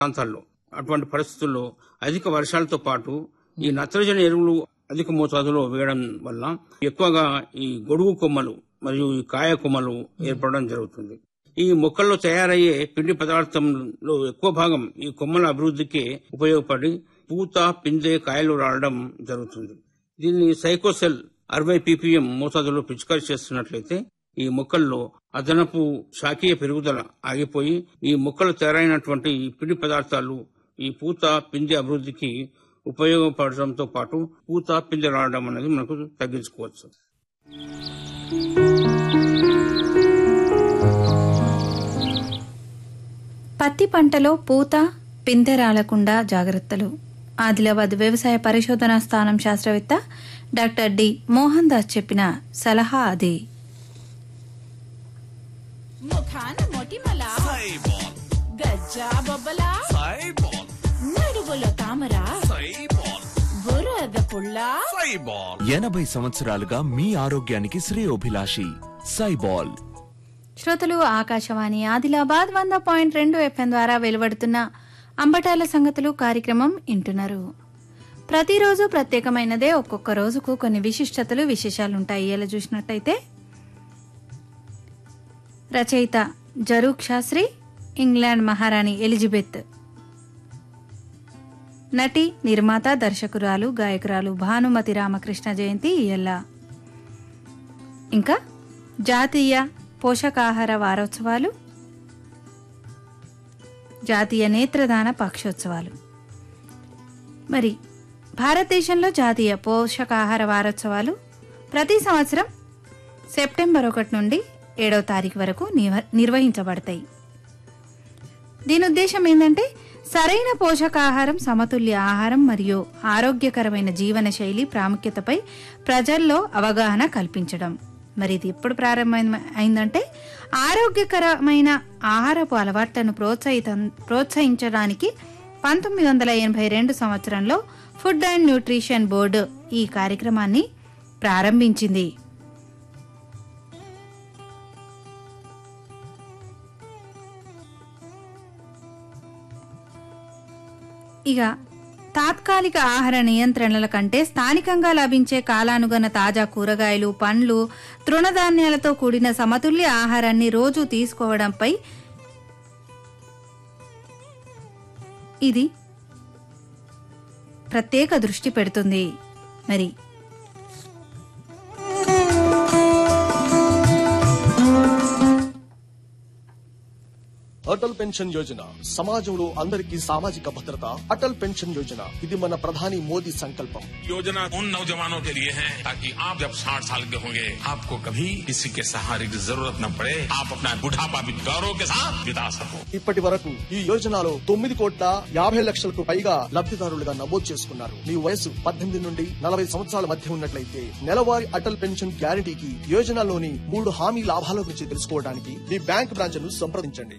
ప్రాంతాల్లో అటువంటి పరిస్థితుల్లో అధిక వర్షాలతో పాటు ఈ నత్రజని ఎరువులు అధిక మోతాదులో వేయడం వల్ల ఎక్కువగా ఈ గొడుగు కొమ్మలు మరియు ఈ కాయ కొమ్మలు ఏర్పడడం జరుగుతుంది ఈ మొక్కల్లో తయారయ్యే పిండి పదార్థంలో ఎక్కువ భాగం ఈ కొమ్మల అభివృద్ధికి ఉపయోగపడి పూత పిందె కాయలు రావడం జరుగుతుంది దీన్ని సైకోసెల్ అరవై పీపీఎం మోతాదులో పిచికారి చేస్తున్నట్లయితే ఈ మొక్కల్లో అదనపు శాఖీయ పెరుగుదల ఆగిపోయి ఈ మొక్కలు తయారైనటువంటి ఈ పిండి పదార్థాలు ఈ పూత పిందె అభివృద్ధికి ఉపయోగపడటంతో పాటు పూత పిందె రావడం అనేది మనకు తగ్గించుకోవచ్చు పత్తి పంటలో పూత పిందె రాలకుండా జాగ్రత్తలు ఆదిలాబాద్ వ్యవసాయ పరిశోధనా స్థానం శాస్త్రవేత్త డాక్టర్ డి మోహన్ దాస్ చెప్పిన సలహా అది ముఖాన మొటిమల సైబాల్ గజ్జా బొబ్బల సైబాల్ నడువులో తామర సైబాల్ బురద పుల్ల సైబాల్ ఎనభై సంవత్సరాలుగా మీ ఆరోగ్యానికి శ్రేయోభిలాషి సైబాల్ శ్రోతలు ఆకాశవాణి ఆదిలాబాద్ వంద పాయింట్ రెండు ఎఫ్ఎం ద్వారా వెలువడుతున్న అంబటాల సంగతులు కార్యక్రమం వింటున్నారు ప్రతిరోజు ప్రత్యేకమైనదే ఒక్కొక్క రోజుకు కొన్ని విశిష్టతలు విశేషాలుంటాయి ఇలా చూసినట్టయితే రచయిత జరూక్ శాస్త్రి ఇంగ్లాండ్ మహారాణి ఎలిజబెత్ నటి నిర్మాత దర్శకురాలు గాయకురాలు భానుమతి రామకృష్ణ జయంతి ఇయల్ల ఇంకా జాతీయ పోషకాహార వారోత్సవాలు జాతీయ నేత్రదాన పక్షోత్సవాలు మరి భారతదేశంలో జాతీయ పోషకాహార వారోత్సవాలు ప్రతి సంవత్సరం సెప్టెంబర్ ఒకటి నుండి ఏడవ తారీఖు వరకు నివ- నిర్వహించబడతాయి దీని ఉద్దేశం ఏంటంటే సరైన పోషకాహారం సమతుల్య ఆహారం మరియు ఆరోగ్యకరమైన జీవన శైలి ప్రాముఖ్యతపై ప్రజల్లో అవగాహన కల్పించడం మరి ఇది ఎప్పుడు ప్రారంభం అయిందంటే ఆరోగ్యకరమైన ఆహారపు అలవాట్లను ప్రోత్సహిత ప్రోత్సహించడానికి పంతొమ్మిది వందల ఎనభై రెండు సంవత్సరంలో ఫుడ్ అండ్ న్యూట్రిషన్ బోర్డు ఈ కార్యక్రమాన్ని ప్రారంభించింది ఇక తాత్కాలిక ఆహార నియంత్రణల కంటే స్థానికంగా లభించే కాలానుగన తాజా కూరగాయలు పండ్లు తృణధాన్యాలతో కూడిన సమతుల్య ఆహారాన్ని రోజు తీసుకోవడంపై ఇది ప్రత్యేక దృష్టి పెడుతుంది మరి అటల్ పెన్షన్ యోజన సమాజంలో అందరికీ సామాజిక భద్రత అటల్ పెన్షన్ యోజన ఇది మన ప్రధాని మోదీ సంకల్పం योजना उन नौजवानों के लिए है ताकि आप जब 60 साल के होंगे आपको कभी किसी के सहारे की जरूरत न पड़े आप अपना बुढ़ापा भी गौरव के साथ बिता सको ఇప్పటి వరకు ఈ యోజనలో తొమ్మిది కోట్ల యాభై లక్షలకు పైగా లబ్ధిదారులుగా నమోదు చేసుకున్నారు మీ వయసు పద్దెనిమిది నుండి నలభై సంవత్సరాల మధ్య ఉన్నట్లయితే నెలవారీ అటల్ పెన్షన్ గ్యారంటీకి యోజనలోని మూడు హామీ లాభాల గురించి తెలుసుకోవడానికి మీ బ్యాంక్ బ్రాంచ్ ను సంప్రదించండి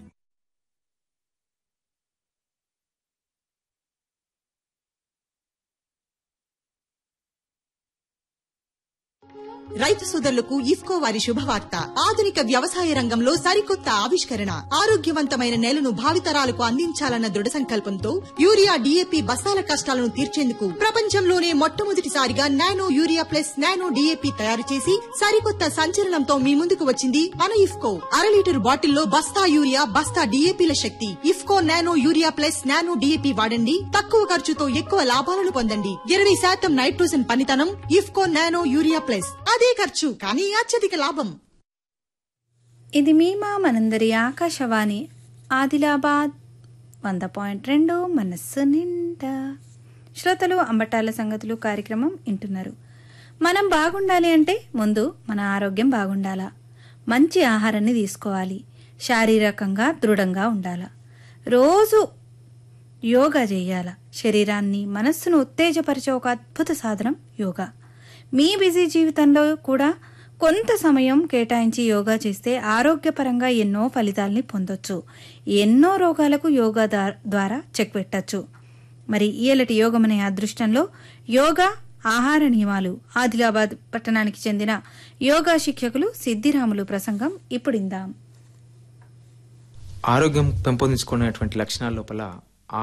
రైతు సోదరులకు ఇఫ్కో వారి శుభవార్త ఆధునిక వ్యవసాయ రంగంలో సరికొత్త ఆవిష్కరణ ఆరోగ్యవంతమైన నేలను భావితరాలకు అందించాలన్న దృఢ సంకల్పంతో యూరియా డీఏపీ బస్తాల కష్టాలను తీర్చేందుకు ప్రపంచంలోనే మొట్టమొదటిసారిగా nano urea plus nano DAP తయారు చేసి సరికొత్త సంచలనంతో మీ ముందుకు వచ్చింది మన ఇఫ్కో అర లీటర్ బాటిల్లో బస్తా యూరియా బస్తా డీఏపీల శక్తి IFFCO nano urea plus nano DAP వాడండి తక్కువ ఖర్చుతో ఎక్కువ లాభాలను పొందండి ఇరవై శాతం నైట్రోజన్ పనితనం ఇఫ్కో నానో యూరియా ప్లస్ అదే ఖర్చు కానీ అత్యధిక లాభం ఇది మీ మా మనందరి ఆకాశవాణి ఆదిలాబాద్ వంద పాయింట్ రెండు మనస్సు నిండా శ్రోతలు అంబటాల సంగతులు కార్యక్రమం వింటున్నారు మనం బాగుండాలి అంటే ముందు మన ఆరోగ్యం బాగుండాలా మంచి ఆహారాన్ని తీసుకోవాలి శారీరకంగా దృఢంగా ఉండాలా రోజు యోగా చేయాల శరీరాన్ని మనస్సును ఉత్తేజపరిచే ఒక అద్భుత సాధనం యోగా మీ బిజీ జీవితంలో కూడా కొంత సమయం కేటాయించి యోగా చేస్తే ఆరోగ్యపరంగా ఎన్నో ఫలితాల్ని పొందొచ్చు ఎన్నో రోగాలకు యోగా దా- ద్వారా చెక్ పెట్టచ్చు మరి ఈయలటి యోగం అనే అదృష్టంలో యోగా ఆహార నియమాలు ఆదిలాబాద్ పట్టణానికి చెందిన యోగా శిక్షకులు సిద్ధిరాములు ప్రసంగం ఇప్పుడిందాం ఆరోగ్యం పెంపొందించుకునేటువంటి లక్షణాల లోపల